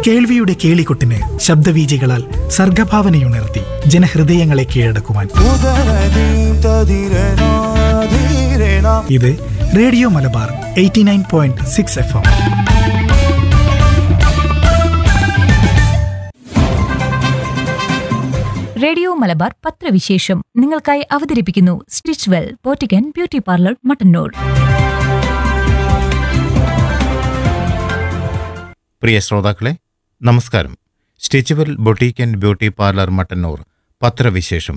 കേൾവിയുടെ കേളികൊട്ടിന് ശബ്ദവീചികളാൽ സർഗഭാവനയുണർത്തി ജനഹൃദയങ്ങളെ കീഴടക്കുവാൻ ഇത് radio Malabar eighty nine point six F M radio Malabar പത്രവിശേഷം നിങ്ങൾക്കായി അവതരിപ്പിക്കുന്നു സ്റ്റിച്ച് വെൽ പോറ്റിക്കൻ ബ്യൂട്ടി പാർലർ മട്ടന്നൂർ പ്രിയ ശ്രോതാക്കളെ നമസ്കാരം stitchwell boutique and beauty parlour Mattannur പത്രവിശേഷം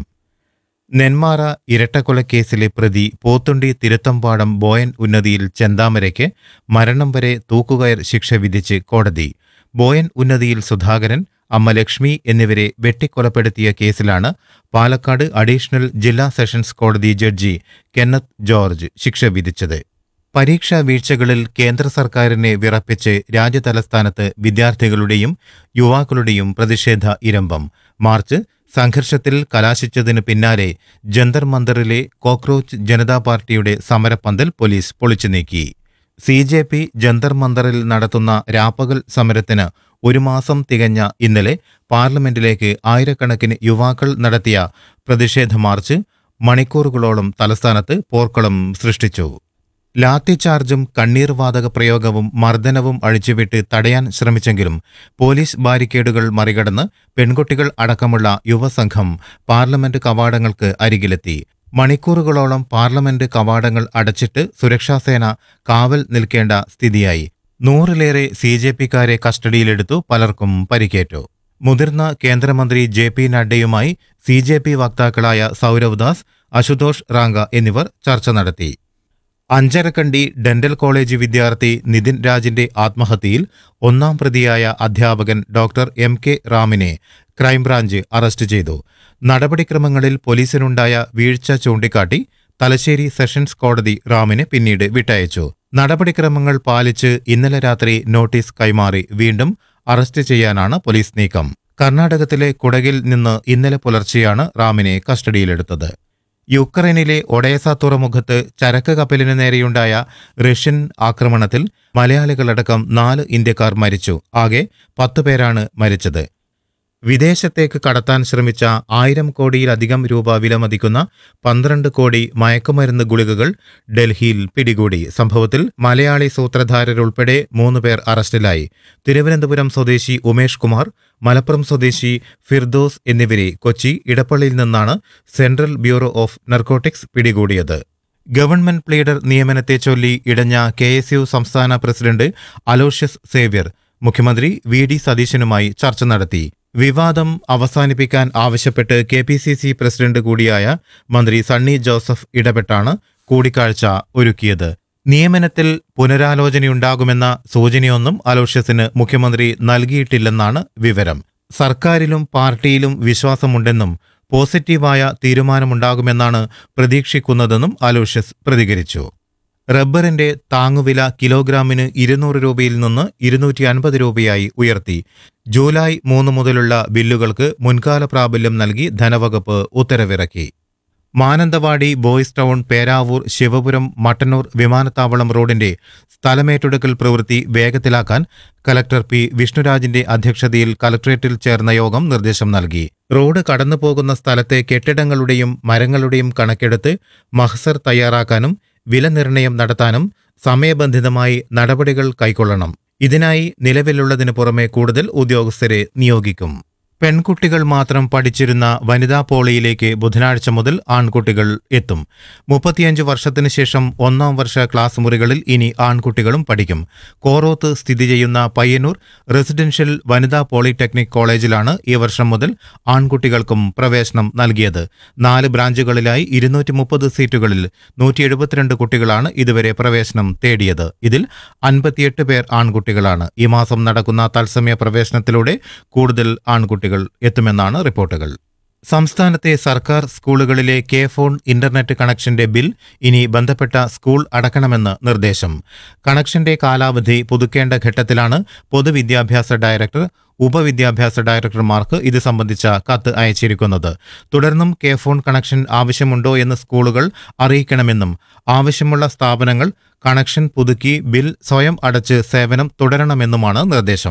നെന്മാറ ഇരട്ടക്കൊലക്കേസിലെ പ്രതി പോത്തുണ്ടി തിരുത്തമ്പാടം ബോയൻ ഉന്നതിയിൽ ചെന്താമരയ്ക്ക് മരണം വരെ തൂക്കുകയർ ശിക്ഷ വിധിച്ച് കോടതി ബോയൻ ഉന്നതിയിൽ സുധാകരൻ അമ്മ ലക്ഷ്മി എന്നിവരെ വെട്ടിക്കൊലപ്പെടുത്തിയ കേസിലാണ് പാലക്കാട് അഡീഷണൽ ജില്ലാ സെഷൻസ് കോടതി ജഡ്ജി കെന്നത്ത് ജോർജ് ശിക്ഷ വിധിച്ചത് പരീക്ഷാ വീഴ്ചകളിൽ കേന്ദ്ര സർക്കാരിനെ വിറപ്പിച്ച് രാജ്യതലസ്ഥാനത്ത് വിദ്യാർത്ഥികളുടെയും യുവാക്കളുടെയും പ്രതിഷേധ ഇരമ്പം മാർച്ച് സംഘർഷത്തിൽ കലാശിച്ചതിന് പിന്നാലെ ജന്തർ മന്ദറിലെ കോക്രോച്ച് ജനതാ പാർട്ടിയുടെ സമരപ്പന്തൽ പോലീസ് പൊളിച്ചു നീക്കി സി ജെ പി ജന്തർ മന്ദറിൽ നടത്തുന്ന രാപ്പകൽ സമരത്തിന് ഒരു മാസം തികഞ്ഞ ഇന്നലെ പാർലമെന്റിലേക്ക് ആയിരക്കണക്കിന് യുവാക്കൾ നടത്തിയ പ്രതിഷേധ മാർച്ച് മണിക്കൂറുകളോളം തലസ്ഥാനത്ത് പോർക്കളം സൃഷ്ടിച്ചു ലാത്തിചാർജും കണ്ണീർ വാതക പ്രയോഗവും മർദ്ദനവും അഴിച്ചുവിട്ട് തടയാൻ ശ്രമിച്ചെങ്കിലും പോലീസ് ബാരിക്കേഡുകൾ മറികടന്ന് പെൺകുട്ടികൾ അടക്കമുള്ള യുവസംഘം പാർലമെന്റ് കവാടങ്ങൾക്ക് അരികിലെത്തി മണിക്കൂറുകളോളം പാർലമെന്റ് കവാടങ്ങൾ അടച്ചിട്ട് സുരക്ഷാസേന കാവൽ നിൽക്കേണ്ട സ്ഥിതിയായി നൂറിലേറെ സി ജെ പിക്കാരെ കസ്റ്റഡിയിലെടുത്തു പലർക്കും പരിക്കേറ്റു മുതിർന്ന കേന്ദ്രമന്ത്രി ജെ പി നഡ്ഡയുമായി സി ജെ പി വക്താക്കളായ സൗരവ് ദാസ് അശുതോഷ് റാങ്ക എന്നിവർ ചർച്ച നടത്തി അഞ്ചരക്കണ്ടി ഡെന്റൽ കോളേജ് വിദ്യാർത്ഥി നിതിൻ രാജിന്റെ ആത്മഹത്യയിൽ ഒന്നാം പ്രതിയായ അധ്യാപകൻ ഡോക്ടർ എം കെ റാമിനെ ക്രൈംബ്രാഞ്ച് അറസ്റ്റ് ചെയ്തു നടപടിക്രമങ്ങളിൽ പോലീസിനുണ്ടായ വീഴ്ച ചൂണ്ടിക്കാട്ടി തലശ്ശേരി സെഷൻസ് കോടതി റാമിനെ പിന്നീട് വിട്ടയച്ചു നടപടിക്രമങ്ങൾ പാലിച്ച് ഇന്നലെ രാത്രി നോട്ടീസ് കൈമാറി വീണ്ടും അറസ്റ്റ് ചെയ്യാനാണ് പോലീസ് നീക്കം കർണാടകത്തിലെ കുടകിൽ നിന്ന് ഇന്നലെ പുലർച്ചെയാണ് റാമിനെ കസ്റ്റഡിയിലെടുത്തത് യുക്രൈനിലെ ഒഡേസ തുറമുഖത്ത് ചരക്ക് കപ്പലിന് നേരെയുണ്ടായ റഷ്യൻ ആക്രമണത്തിൽ മലയാളികളടക്കം നാല് ഇന്ത്യക്കാർ മരിച്ചു ആകെ പത്ത് പേരാണ് മരിച്ചത് വിദേശത്തേക്ക് കടത്താൻ ശ്രമിച്ച ആയിരം കോടിയിലധികം രൂപ വിലമതിക്കുന്ന പന്ത്രണ്ട് കോടി മയക്കുമരുന്ന് ഗുളികകൾ ഡൽഹിയിൽ പിടികൂടി സംഭവത്തിൽ മലയാളി സൂത്രധാരരുൾപ്പെടെ മൂന്ന് പേർ അറസ്റ്റിലായി തിരുവനന്തപുരം സ്വദേശി ഉമേഷ് കുമാർ മലപ്പുറം സ്വദേശി ഫിർദോസ് എന്നിവരെ കൊച്ചി ഇടപ്പള്ളിയിൽ നിന്നാണ് സെൻട്രൽ ബ്യൂറോ ഓഫ് നർക്കോട്ടിക്സ് പിടികൂടിയത് ഗവൺമെന്റ് പ്ലീഡർ നിയമനത്തെ ചൊല്ലി ഇടഞ്ഞ കെ എസ് യു സംസ്ഥാന പ്രസിഡന്റ് അലോഷ്യസ് സേവ്യർ മുഖ്യമന്ത്രി വി ഡി സതീശനുമായി ചർച്ച നടത്തി വിവാദം അവസാനിപ്പിക്കാൻ ആവശ്യപ്പെട്ട് K P C C president കൂടിയായ മന്ത്രി സണ്ണി ജോസഫ് ഇടപെട്ടാണ് കൂടിക്കാഴ്ച ഒരുക്കിയത് നിയമനത്തിൽ പുനരാലോചനയുണ്ടാകുമെന്ന സൂചനയൊന്നും അലോഷ്യസിന് മുഖ്യമന്ത്രി നൽകിയിട്ടില്ലെന്നാണ് വിവരം സർക്കാരിലും പാർട്ടിയിലും വിശ്വാസമുണ്ടെന്നും പോസിറ്റീവായ തീരുമാനമുണ്ടാകുമെന്നാണ് പ്രതീക്ഷിക്കുന്നതെന്നും അലോഷ്യസ് പ്രതികരിച്ചു റബ്ബറിന്റെ താങ്ങുവില കിലോഗ്രാമിന് ഇരുന്നൂറ് രൂപയിൽ നിന്ന് ഇരുന്നൂറ്റി അൻപത് രൂപയായി ഉയർത്തി ജൂലൈ മൂന്ന് മുതലുള്ള ബില്ലുകൾക്ക് മുൻകാല പ്രാബല്യം നൽകി ധനവകുപ്പ് ഉത്തരവിറക്കി മാനന്തവാടി ബോയ്സ് ടൗൺ പേരാവൂർ ശിവപുരം മട്ടന്നൂർ വിമാനത്താവളം റോഡിന്റെ സ്ഥലമേറ്റെടുക്കൽ പ്രവൃത്തി വേഗത്തിലാക്കാൻ കലക്ടർ പി വിഷ്ണുരാജിന്റെ അധ്യക്ഷതയിൽ കലക്ട്രേറ്റിൽ ചേർന്ന യോഗം നിർദ്ദേശം നൽകി റോഡ് കടന്നുപോകുന്ന സ്ഥലത്തെ കെട്ടിടങ്ങളുടെയും മരങ്ങളുടെയും കണക്കെടുത്ത് മഹസർ തയ്യാറാക്കാനും വില നിർണ്ണയം നടത്താനും സമയബന്ധിതമായി നടപടികൾ കൈക്കൊള്ളണം ഇതിനായി നിലവിലുള്ളതിനു പുറമെ കൂടുതൽ ഉദ്യോഗസ്ഥരെ നിയോഗിക്കും പെൺകുട്ടികൾ മാത്രം പഠിച്ചിരുന്ന വനിതാ പോളിയിലേക്ക് ബുധനാഴ്ച മുതൽ ആൺകുട്ടികൾ എത്തും മുപ്പത്തിയഞ്ച് വർഷത്തിനു ശേഷം ഒന്നാം വർഷ ക്ലാസ് മുറികളിൽ ഇനി ആൺകുട്ടികളും പഠിക്കും കോറോത്ത് സ്ഥിതി ചെയ്യുന്ന പയ്യന്നൂർ റെസിഡൻഷ്യൽ വനിതാ പോളിടെക്നിക് കോളേജിലാണ് ഈ വർഷം മുതൽ ആൺകുട്ടികൾക്കും പ്രവേശനം നൽകിയത് നാല് ബ്രാഞ്ചുകളിലായി ഇരുന്നൂറ്റി മുപ്പത് സീറ്റുകളിൽ നൂറ്റി എഴുപത്തിരണ്ട് കുട്ടികളാണ് ഇതുവരെ പ്രവേശനം തേടിയത് ഇതിൽ അൻപത്തിയെട്ട് പേർ ആൺകുട്ടികളാണ് ഈ മാസം നടക്കുന്ന തത്സമയ പ്രവേശനത്തിലൂടെ കൂടുതൽ ആൺകുട്ടികൾ എത്തുമെന്നാണ് റിപ്പോർട്ടുകൾ സംസ്ഥാനത്തെ സർക്കാർ സ്കൂളുകളിലെ കെ ഫോൺ ഇന്റർനെറ്റ് കണക്ഷന്റെ ബിൽ ഇനി ബന്ധപ്പെട്ട സ്കൂൾ അടക്കണമെന്ന് നിർദ്ദേശം കണക്ഷന്റെ കാലാവധി പുതുക്കേണ്ട ഘട്ടത്തിലാണ് പൊതുവിദ്യാഭ്യാസ ഡയറക്ടർ ഉപവിദ്യാഭ്യാസ ഡയറക്ടർമാർക്ക് ഇത് സംബന്ധിച്ച കത്ത് അയച്ചിരിക്കുന്നത് തുടർന്നും കെ ഫോൺ കണക്ഷൻ ആവശ്യമുണ്ടോ എന്ന് സ്കൂളുകൾ അറിയിക്കണമെന്നും ആവശ്യമുള്ള സ്ഥാപനങ്ങൾ കണക്ഷൻ പുതുക്കി ബിൽ സ്വയം അടച്ച് സേവനം തുടരണമെന്നുമാണ് നിർദ്ദേശം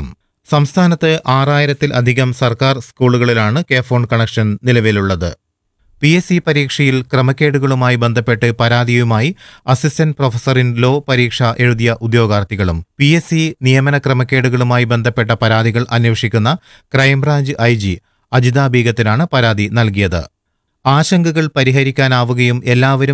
സംസ്ഥാനത്ത് ആറായിരത്തിൽ അധികം സർക്കാർ സ്കൂളുകളിലാണ് കെ ഫോൺ കണക്ഷൻ നിലവിലുള്ളത് പി എസ് സി പരീക്ഷയിൽ ക്രമക്കേടുകളുമായി ബന്ധപ്പെട്ട് പരാതിയുമായി അസിസ്റ്റന്റ് പ്രൊഫസർ ഇൻ ലോ പരീക്ഷ എഴുതിയ ഉദ്യോഗാർത്ഥികളും പി എസ് സി നിയമന ക്രമക്കേടുകളുമായി ബന്ധപ്പെട്ട പരാതികൾ അന്വേഷിക്കുന്ന ക്രൈംബ്രാഞ്ച് ഐ ജി അജിത ബീഗത്തിനാണ് പരാതി നൽകിയത് ആശങ്കകൾ പരിഹരിക്കാനാവുകയും എല്ലാവരും